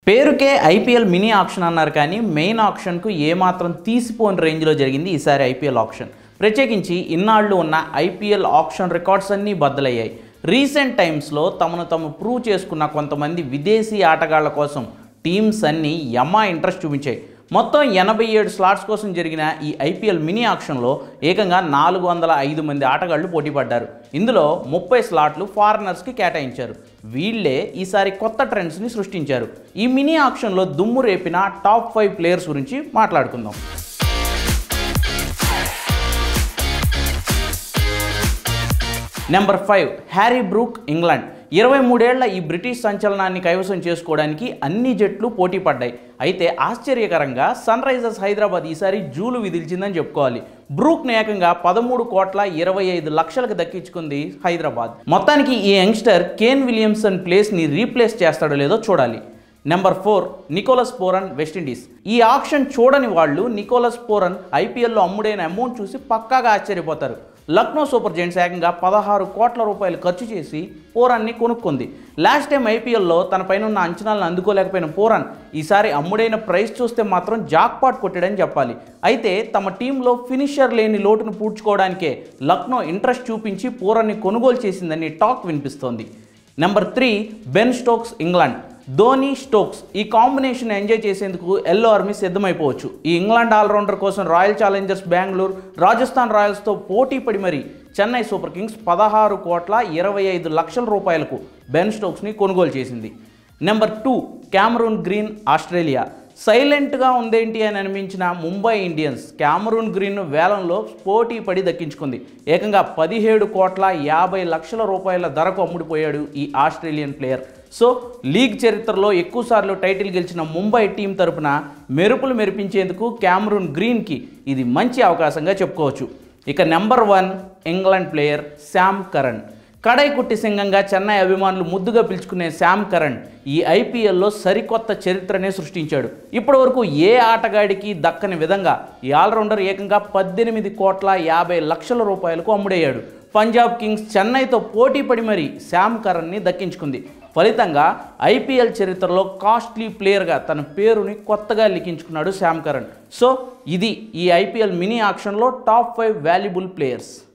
పేరుకే IPL mini option అన్నారు కానీ మెయిన్ ఆప్షన్కు ఏమాత్రం తీసిపోని రేంజ్లో జరిగింది ఈసారి ఐపీఎల్ ఆప్షన్ ప్రత్యేకించి ఇన్నాళ్ళు ఉన్న ఐపీఎల్ ఆప్షన్ రికార్డ్స్ అన్నీ బద్దలయ్యాయి రీసెంట్ టైమ్స్లో తమను తాము ప్రూవ్ చేసుకున్న కొంతమంది విదేశీ ఆటగాళ్ల కోసం టీమ్స్ అన్నీ యమా ఇంట్రెస్ట్ చూపించాయి మొత్తం ఎనభై ఏడు స్లాట్స్ కోసం జరిగిన ఈ ఐపీఎల్ మినీ ఆక్షన్లో ఏకంగా నాలుగు వందల ఐదు మంది ఆటగాళ్లు పోటీ పడ్డారు ఇందులో ముప్పై స్లాట్లు ఫారినర్స్కి కేటాయించారు వీళ్ళే ఈసారి కొత్త ట్రెండ్స్ని సృష్టించారు ఈ మినీ ఆక్షన్లో దుమ్ము రేపిన టాప్ ఫైవ్ ప్లేయర్స్ గురించి మాట్లాడుకుందాం number five Harry Brook England ఇరవై మూడేళ్ల ఈ బ్రిటిష్ సంచలనాన్ని కైవసం చేసుకోవడానికి అన్ని జట్లు పోటీ పడ్డాయి అయితే ఆశ్చర్యకరంగా సన్ రైజర్స్ హైదరాబాద్ ఈసారి జూలు విధిల్చిందని చెప్పుకోవాలి బ్రూక్ను ఏకంగా పదమూడు కోట్ల ఇరవై ఐదు లక్షలకు దక్కించుకుంది హైదరాబాద్ మొత్తానికి ఈ యంగ్స్టర్ కేన్ విలియమ్సన్ ప్లేస్ని రీప్లేస్ చేస్తాడో లేదో చూడాలి number four Nicholas Pooran West Indies ఈ ఆప్షన్ చూడని వాళ్ళు నికోలస్ పోరన్ ఐపీఎల్లో అమ్ముడైన అమౌంట్ చూసి పక్కాగా ఆశ్చర్యపోతారు లక్నో సూపర్ జెయింట్స్ ఏకంగా పదహారు కోట్ల రూపాయలు ఖర్చు చేసి పోరాన్ని కొనుక్కుంది లాస్ట్ టైం ఐపీఎల్లో తన పైన ఉన్న అంచనాలను అందుకోలేకపోయిన పోరాన్ ఈసారి అమ్ముడైన ప్రైస్ చూస్తే మాత్రం జాక్పాట్ కొట్టాడని చెప్పాలి అయితే తమ టీంలో ఫినిషర్ లేని లోటును పూడ్చుకోవడానికే లక్నో ఇంట్రెస్ట్ చూపించి పోరాన్ని కొనుగోలు చేసిందని టాక్ వినిపిస్తోంది number three Ben Stokes England Dhoni Stokes ఈ కాంబినేషన్ ఎంజాయ్ చేసేందుకు ఎల్లో ఆర్మీ సిద్ధమైపోవచ్చు ఈ ఇంగ్లాండ్ ఆల్రౌండర్ కోసం రాయల్ ఛాలెంజర్స్ బెంగళూరు రాజస్థాన్ రాయల్స్తో పోటీ పడి మరి చెన్నై సూపర్ కింగ్స్ పదహారు కోట్ల ఇరవై ఐదు లక్షల రూపాయలకు బెన్ స్టోక్స్ని కొనుగోలు చేసింది number two Cameron Green Australia సైలెంట్గా ఉందేంటి అని అనిపించిన ముంబై ఇండియన్స్ క్యామరూన్ గ్రీన్ వేలంలో పోటీ పడి దక్కించుకుంది ఏకంగా పదిహేడు కోట్ల యాభై లక్షల రూపాయల ధరకు అమ్ముడిపోయాడు ఈ ఆస్ట్రేలియన్ ప్లేయర్ సో లీగ్ చరిత్రలో ఎక్కువసార్లు టైటిల్ గెలిచిన ముంబై టీం తరపున మెరుపులు మెరిపించేందుకు క్యామరూన్ గ్రీన్కి ఇది మంచి అవకాశంగా చెప్పుకోవచ్చు ఇక number one England player Sam Curran కడై కుట్టి సింగంగా చెన్నై అభిమానులు ముద్దుగా పిలుచుకునే శామ్ కరణ్ ఈ ఐపీఎల్లో సరికొత్త చరిత్రనే సృష్టించాడు ఇప్పటివరకు ఏ ఆటగాడికి దక్కని విధంగా ఈ ఆల్రౌండర్ ఏకంగా పద్దెనిమిది కోట్ల యాభై లక్షల రూపాయలకు అమ్ముడయ్యాడు పంజాబ్ కింగ్స్ చెన్నైతో పోటీ పడి మరి శామ్ కరణ్ని దక్కించుకుంది ఫలితంగా ఐపీఎల్ చరిత్రలో కాస్ట్లీ ప్లేయర్గా తన పేరుని కొత్తగా లిఖించుకున్నాడు శామ్ కరణ్ సో ఇది ఈ ఐపీఎల్ మినీ ఆక్షన్లో టాప్ ఫైవ్ వాల్యుబుల్ ప్లేయర్స్